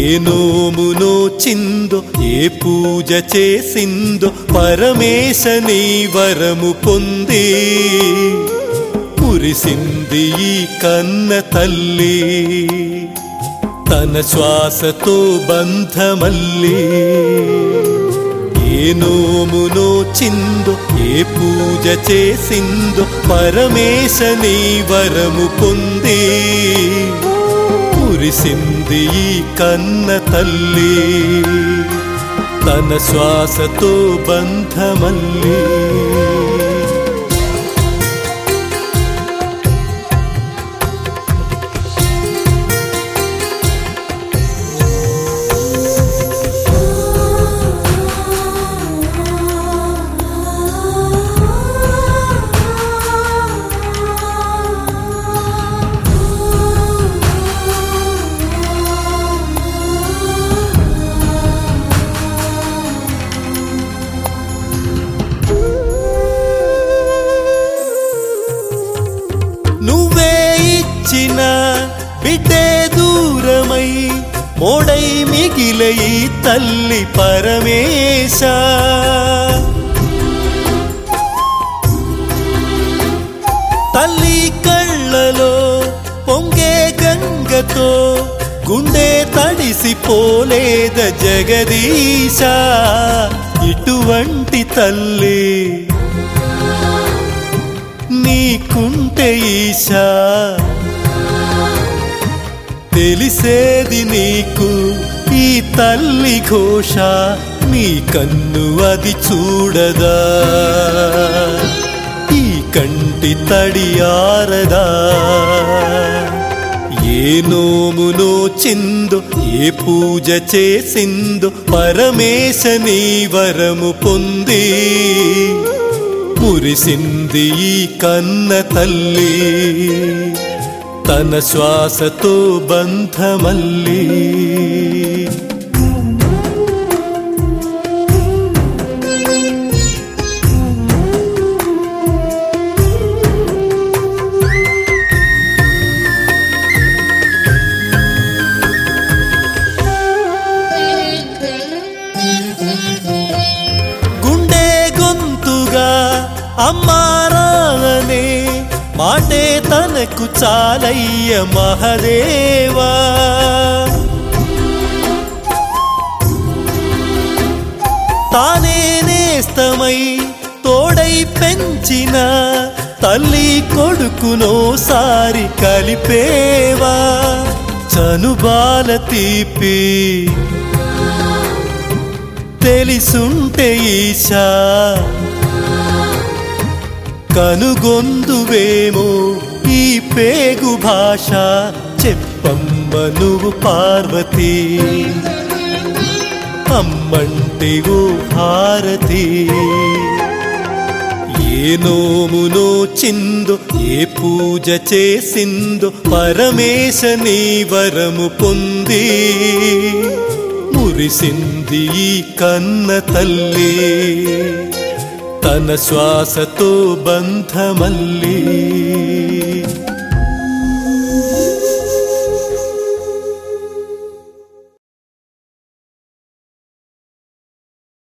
ఏ నోమునో చిందో ఏ పూజ చేసిందో పరమేశ నీ వరము పొంది మురిసింది ఈ కన్న తల్లి తన శ్వాసతో బంధమల్లి ఏ నోమునో చిందో ఏ పూజ చేసిందో పరమేశ నీ వరము పొంది కురిసింది ఈ కన్న తల్లి తన శ్వాసతో బంధమల్లి నువ్వే ఇచ్చిన బిడ్డే దూరమై మోడై మిగిలే ఈ తల్లి పరమేశ తల్లి కళ్ళలో పొంగే గంగతో గుండె తడిసిపోలేద జగదీశ ఇటువంటి తల్లి నీకుంటే ఈశా తెలిసేది నీకు ఈ తల్లి ఘోష నీ కన్ను అది చూడదా ఈ కంటి తడియారదా ఏ నోమునో చిందో ఏ పూజ చేసిందో పరమేశ నీ వరము పొంది మురిసింది ఈ కన్న తల్లి తన శ్వాసతో బంధమల్లి గుండె గొంతుగా అమ్మారానే మాటే తనకు చాలయ్య మహదేవా తానే నేస్తమై తోడై పెంచిన తల్లి కొడుకునోసారి కలిపేవా చనుబాల తీపి తెలిసుంటే ఈశా కనుగొందువేమో ఈ పేగు భాష చెప్పమ్మ నువ్వు పార్వతి అమ్మంటే ఓ భారతి ఏ నోమునో చిందో ఏ పూజ చేసిందో పరమేశ నీ వరము పొంది మురిసింది ఈ కన్న తల్లి తన శ్వాసతో బంధమల్లి